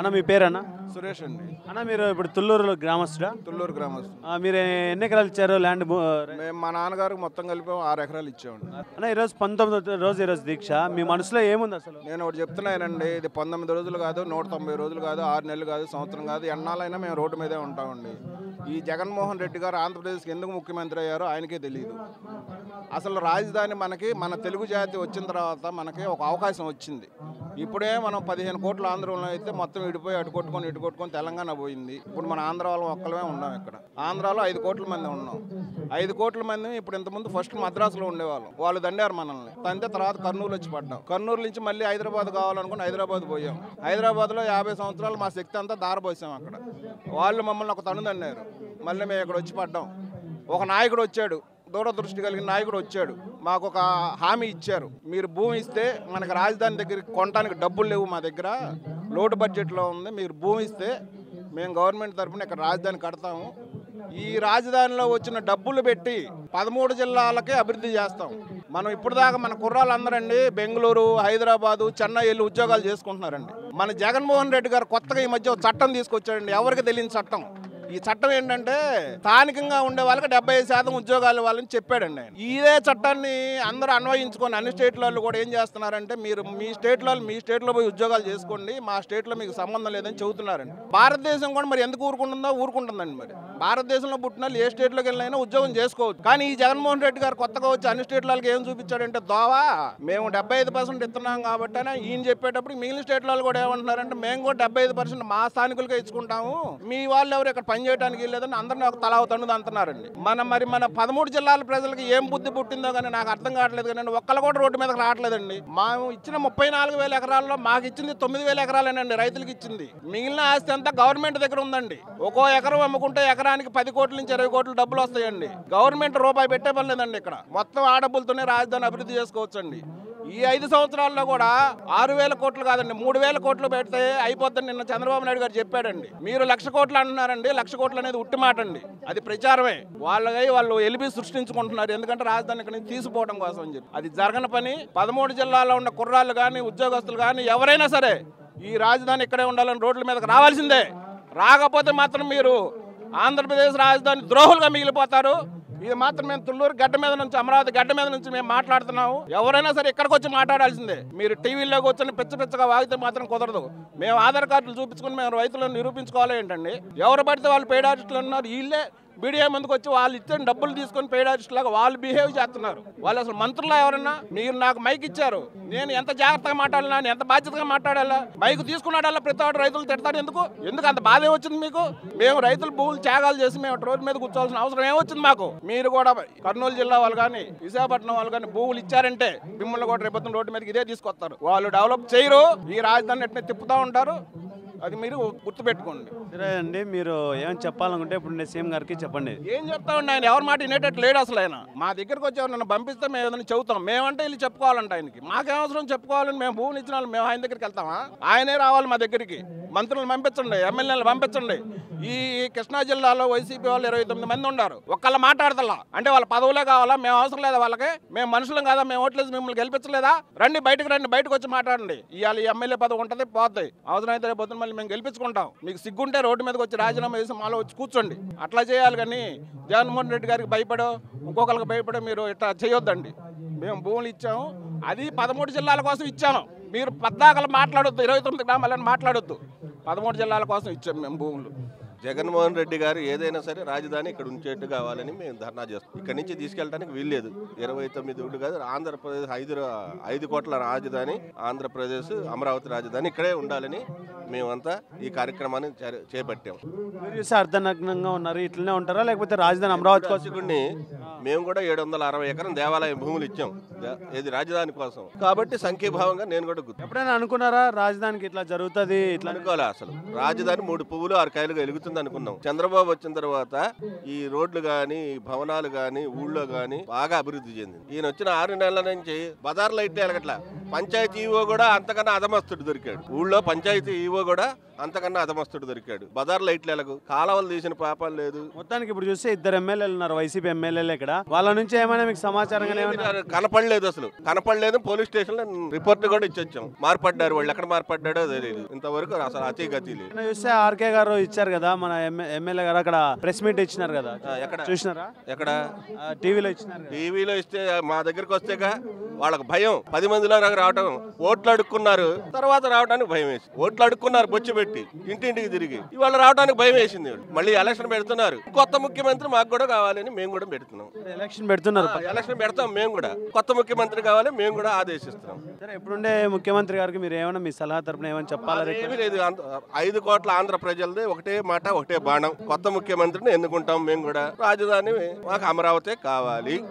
అన్న మీ పేరన్నా సురేష్ అండి అన్న మీరు ఇప్పుడు తుళ్ళూరు గ్రామస్తుడా తుళ్ళూరు గ్రామస్తు ఆ, మీరు ఎన్ని ఎకరాలు ఇచ్చారు ల్యాండ్ భూ- మేము మా నాన్నగారికి మొత్తం కలిపి ఆరు ఎకరాలు ఇచ్చామండి అన్న ఈరోజు పంతొమ్మిదో రోజు ఈరోజు దీక్ష మీ మనసులో ఏముంది అసలు నేను ఒకటి చెప్తున్నానండి ఇది పంతొమ్మిది రోజులు కాదు నూట తొంభై రోజులు కాదు ఆరు నెలలు కాదు సంవత్సరం కాదు ఎన్నాళ్ళైనా మేము రోడ్డు మీదే ఉంటామండి ఈ జగన్మోహన్ రెడ్డి గారు ఆంధ్రప్రదేశ్కి ఎందుకు ముఖ్యమంత్రి అయ్యారో ఆయనకే తెలియదు అసలు రాజధాని మనకి మన తెలుగు జాతి వచ్చిన తర్వాత మనకి ఒక అవకాశం వచ్చింది ఇప్పుడే మనం పదిహేను కోట్ల ఆంధ్రలో అయితే మొత్తం ఇడిపోయి అటు కొట్టుకొని ఇటు కొట్టుకొని తెలంగాణ పోయింది ఇప్పుడు మన ఆంధ్ర వాళ్ళం ఒక్కలమే ఉన్నాం ఇక్కడ ఆంధ్రాలో ఐదు కోట్ల మంది ఉన్నాం ఐదు కోట్ల మంది ఇప్పుడు ఇంతకుముందు ఫస్ట్ మద్రాసులో ఉండేవాళ్ళం వాళ్ళు దండారు మనల్ని తంతే తర్వాత కర్నూలు వచ్చి పడ్డాం కర్నూలు నుంచి మళ్ళీ హైదరాబాద్ కావాలనుకుని హైదరాబాద్ పోయాం హైదరాబాద్లో యాభై సంవత్సరాలు మా శక్తి అంతా దారపోసాం అక్కడ వాళ్ళు మమ్మల్ని ఒక తను తన్నారు మళ్ళీ మేము ఇక్కడ వచ్చి పడ్డాం ఒక నాయకుడు వచ్చాడు దూరదృష్టి కలిగిన నాయకుడు వచ్చాడు మాకు ఒక హామీ ఇచ్చారు మీరు భూమి ఇస్తే మనకి రాజధాని దగ్గరికి కొనడానికి డబ్బులు లేవు మా దగ్గర లోటు బడ్జెట్లో ఉంది మీరు భూమి ఇస్తే మేము గవర్నమెంట్ తరఫున ఇక్కడ రాజధాని కడతాము ఈ రాజధానిలో వచ్చిన డబ్బులు పెట్టి పదమూడు జిల్లాలకే అభివృద్ధి చేస్తాం మనం ఇప్పుడు దాకా మన కుర్రాళ్ళు అందరండి బెంగళూరు హైదరాబాదు చెన్నై వెళ్ళి ఉద్యోగాలు చేసుకుంటున్నారండి మన జగన్మోహన్ రెడ్డి గారు కొత్తగా ఈ మధ్య ఒక చట్టం తీసుకొచ్చాడండి ఎవరికి తెలియని చట్టం ఈ చట్టం ఏంటంటే స్థానికంగా ఉండే వాళ్ళకి డెబ్బై శాతం ఉద్యోగాలు ఇవ్వాలని చెప్పాడండి ఆయన ఇదే చట్టాన్ని అందరూ అన్వయించుకొని అన్ని స్టేట్లలో కూడా ఏం చేస్తున్నారంటే మీరు మీ స్టేట్లో మీ స్టేట్లో పోయి ఉద్యోగాలు చేసుకోండి మా స్టేట్లో మీకు సంబంధం లేదని చెబుతున్నారండి భారతదేశం కూడా మరి ఎందుకు ఊరుకుంటుందో ఊరుకుంటుందండి మరి భారతదేశంలో పుట్టిన వాళ్ళు ఏ స్టేట్లోకి వెళ్ళినా ఉద్యోగం చేసుకోవచ్చు కానీ ఈ జగన్మోహన్ రెడ్డి గారు కొత్తగా వచ్చి అన్ని స్టేట్లకి ఏం చూపించాడంటే దోవా మేము డెబ్బై ఐదు పర్సెంట్ ఇస్తున్నాం కాబట్టి అని ఈయన చెప్పేటప్పుడు మిగిలిన స్టేట్లలో కూడా ఏమంటున్నారంటే మేము కూడా డెబ్బై ఐదు పర్సెంట్ మా స్థానికులుగా ఇచ్చుకుంటాము మీ వాళ్ళు ఎవరు ఇక్కడ పని చేయడానికి లేదని అందరినీ ఒక తలా తండ్రి అంటున్నారండి మన మరి మన పదమూడు జిల్లాల ప్రజలకు ఏం బుద్ధి పుట్టిందో కానీ నాకు అర్థం కావట్లేదు కానీ ఒక్కళ్ళు కూడా రోడ్డు మీదకి రావట్లేదండి మేము ఇచ్చిన ముప్పై నాలుగు వేల ఎకరాల్లో మాకు ఇచ్చింది తొమ్మిది వేల ఎకరాలేనండి రైతులకు ఇచ్చింది మిగిలిన ఆస్తి అంతా గవర్నమెంట్ దగ్గర ఉందండి ఒక్కో ఎకరం అమ్ముకుంటే ఎకరానికి పది కోట్ల నుంచి ఇరవై కోట్ల డబ్బులు వస్తాయండి గవర్నమెంట్ రూపాయి పెట్టే పని లేదండి ఇక్కడ మొత్తం ఆ డబ్బులతోనే రాజధాని అభివృద్ధి చేసుకోవచ్చండి ఈ ఐదు సంవత్సరాల్లో కూడా ఆరు వేల కోట్లు కాదండి మూడు వేల కోట్లు పెడితే అయిపోద్దని నిన్న చంద్రబాబు నాయుడు గారు చెప్పాడండి మీరు లక్ష కోట్లు అంటున్నారండి లక్ష కోట్లు అనేది ఉట్టి మాట అండి అది ప్రచారమే వాళ్ళకై వాళ్ళు ఎలిపి సృష్టించుకుంటున్నారు ఎందుకంటే రాజధాని ఇక్కడ నుంచి తీసిపోవడం కోసం అని చెప్పి అది జరగని పని పదమూడు జిల్లాలో ఉన్న కుర్రాళ్ళు కానీ ఉద్యోగస్తులు కానీ ఎవరైనా సరే ఈ రాజధాని ఇక్కడే ఉండాలని రోడ్ల మీదకి రావాల్సిందే రాకపోతే మాత్రం మీరు ఆంధ్రప్రదేశ్ రాజధాని ద్రోహులుగా మిగిలిపోతారు ఇది మాత్రం మేము తుళ్ళూరు గడ్డ మీద నుంచి అమరావతి గడ్డ మీద నుంచి మేము మాట్లాడుతున్నాము ఎవరైనా సరే ఇక్కడికి వచ్చి మాట్లాడాల్సిందే మీరు టీవీలో కూర్చొని పిచ్చ పిచ్చగా వాగితే మాత్రం కుదరదు మేము ఆధార్ కార్డులు చూపించుకుని మేము రైతులను నిరూపించుకోవాలి ఏంటండి ఎవరు పడితే వాళ్ళు పెయిడ్ ఆర్టిస్టులు ఉన్నారు వీళ్ళే మీడియా ముందుకు వచ్చి వాళ్ళు ఇచ్చిన డబ్బులు తీసుకొని పెయిడ్ ఆర్టిస్ట్ లాగా వాళ్ళు బిహేవ్ చేస్తున్నారు వాళ్ళు అసలు మంత్రులు ఎవరన్నా మీరు నాకు మైక్ ఇచ్చారు నేను ఎంత జాగ్రత్తగా మాట్లాడాలా నేను ఎంత బాధ్యతగా మాట్లాడాలా మైక్ తీసుకున్నాడల్లా ప్రతి ఒక్కటి రైతులు తిడతాడు ఎందుకు ఎందుకు అంత బాధ ఏమొచ్చింది మీకు మేము రైతులు భూములు త్యాగాలు చేసి మేము రోడ్డు మీద కూర్చోవాల్సిన అవసరం ఏమొచ్చింది మాకు మీరు కూడా కర్నూలు జిల్లా వాళ్ళు కానీ విశాఖపట్నం వాళ్ళు కానీ భూములు ఇచ్చారంటే మిమ్మల్ని కూడా రేపొద్దున రోడ్డు మీదకి ఇదే తీసుకొస్తారు వాళ్ళు డెవలప్ చేయరు ఈ రాజధాని ఎట్లా తిప్పుతూ ఉంటారు అది మీరు గుర్తుపెట్టుకోండి సరే అండి మీరు ఏమైనా చెప్పాలనుకుంటే ఇప్పుడు నేను సీఎం గారికి చెప్పండి ఏం చెప్తా ఉన్నా ఆయన ఎవరి మాట వినేటట్టు లేడు అసలు ఆయన మా దగ్గరకు వచ్చి నన్ను పంపిస్తే మేము ఏదైనా చెబుతాం మేమంటే వీళ్ళు చెప్పుకోవాలంట ఆయనకి మాకేం అవసరం చెప్పుకోవాలని మేము భూమిని ఇచ్చిన వాళ్ళు మేము ఆయన దగ్గరికి వెళ్తామా ఆయనే రావాలి మా దగ్గరికి మంత్రులను పంపించండి ఎమ్మెల్యేలు పంపించండి ఈ కృష్ణా జిల్లాలో వైసీపీ వాళ్ళు ఇరవై తొమ్మిది మంది ఉన్నారు ఒక్కళ్ళు మాట్లాడతలా అంటే వాళ్ళ పదవులే కావాలా మేము అవసరం లేదా వాళ్ళకి మేము మనుషులం కదా మేము ఓట్లేసి మిమ్మల్ని గెలిపించలేదా రండి బయటకు రండి బయటకు వచ్చి మాట్లాడండి ఇవాళ ఈ ఎమ్మెల్యే పదవి ఉంటుంది పోతాయి అవసరం అయితే రేపు పొద్దున్న మళ్ళీ మేము గెలిపించుకుంటాం మీకు సిగ్గుంటే రోడ్డు మీదకి వచ్చి రాజీనామా చేసి మాలో వచ్చి కూర్చోండి అట్లా చేయాలి కానీ జగన్మోహన్ రెడ్డి గారికి భయపడో ఇంకొకరికి భయపడో మీరు ఇట్లా చేయొద్దండి మేము భూములు ఇచ్చాము అది పదమూడు జిల్లాల కోసం ఇచ్చాము మీరు పద్దాకలు మాట్లాడొద్దు ఇరవై తొమ్మిది గ్రామాలను మాట్లాడొద్దు పదమూడు జిల్లాల కోసం ఇచ్చాము మేము భూములు జగన్మోహన్ రెడ్డి గారు ఏదైనా సరే రాజధాని ఇక్కడ ఉంచేట్టు కావాలని మేము ధర్నా చేస్తాం ఇక్కడ నుంచి తీసుకెళ్ళడానికి వీల్లేదు ఇరవై తొమ్మిది ఊళ్ళు కాదు ఆంధ్రప్రదేశ్ ఐదు ఐదు కోట్ల రాజధాని ఆంధ్రప్రదేశ్ అమరావతి రాజధాని ఇక్కడే ఉండాలని మేమంతా ఈ కార్యక్రమాన్ని చే- చేపట్టాం మీరు చూస్తే అర్ధనగ్నంగా ఉన్నారు ఇట్లనే ఉంటారా లేకపోతే రాజధాని అమరావతి కోసం కోసుకుని మేము కూడా ఏడు వందల అరవై ఎకరం దేవాలయ భూములు ఇచ్చాం ద- ఇది రాజధాని కోసం కాబట్టి సంఖ్యీభావంగా నేను కూడా గుర్తు ఎప్పుడైనా అనుకున్నారా రాజధానికి ఇట్లా జరుగుతుంది ఇట్లా అనుకోలే అసలు రాజధాని మూడు పువ్వులు ఆరు కాయలుగా వెలుగుతుంది అనుకున్నాం చంద్రబాబు వచ్చిన తర్వాత ఈ రోడ్లు గాని ఈ భవనాలు గాని ఊళ్ళో గాని బాగా అభివృద్ధి చెందింది ఈయన వచ్చిన ఆరు నెలల నుంచి బజార్ లైట్ వెలగట్ల పంచాయతీ ఈవో కూడా అంతకన్నా అధమస్తుడు దొరికాడు ఊళ్ళో పంచాయతీ ఈవో కూడా అంతకన్నా అధమస్తుడు దొరికాడు బజార్ లైట్లు ఎలాగు కాలవలు తీసిన పాపాలు లేదు మొత్తానికి ఇప్పుడు చూస్తే ఇద్దరు ఎమ్మెల్యేలు ఉన్నారు వైసీపీ ఎమ్మెల్యేలు ఇక్కడ వాళ్ళ నుంచి ఏమైనా మీకు సమాచారం కానీ ఏమైనా ఏమీ కనపడలేదు అసలు కనపడలేదు పోలీస్ స్టేషన్ లో రిపోర్ట్ కూడా ఇచ్చొచ్చాం మార్పడ్డారు వాళ్ళు ఎక్కడ మార్పడ్డాడో తెలియదు ఇంతవరకు అసలు అతి గతి లేదు నిన్న చూస్తే ఆర్కే గారు ఇచ్చారు కదా మన ఎమ్మెల్యే గారు అక్కడ ప్రెస్ మీట్ ఇచ్చినారు కదా ఆ, ఎక్కడ చూసినారా ఎక్కడ ఆ, టీవీలో ఇచ్చినారు కదా టీవీలో ఇస్తే మా దగ్గరికి వస్తేగా వాళ్ళకి భయం పది మందిలో నాకు రావటం ఓట్లు అడుక్కున్నారు తర్వాత రావడానికి భయం వేసి ఓట్లు అడుక్కున్నారు బొచ్చి పెట్టి ఇంటింటికి తిరిగి ఇవాళ రావడానికి భయం వేసింది మళ్ళీ ఎలక్షన్ పెడుతున్నారు కొత్త ముఖ్యమంత్రి మాకు కూడా కావాలని మేము కూడా పెడుతున్నాం ఎలక్షన్ పెడుతున్నారు ఆ, ఎలక్షన్ పెడతాం మేము కూడా కొత్త ముఖ్యమంత్రి కావాలి మేము కూడా ఆదేశిస్తున్నాం సరే ఇప్పుడుండే ముఖ్యమంత్రి గారికి మీరు ఏమైనా మీ సలహా తరపున ఏమైనా చెప్పాలా ఏమీ లేదు అంత- ఐదు కోట్ల ఆంధ్ర ప్రజలది ఒకటే మాట ఒకటే బాణం కొత్త ముఖ్యమంత్రిని ఎన్నుకుంటాం మేము కూడా రాజధాని మాకు అమరావతి కావాలి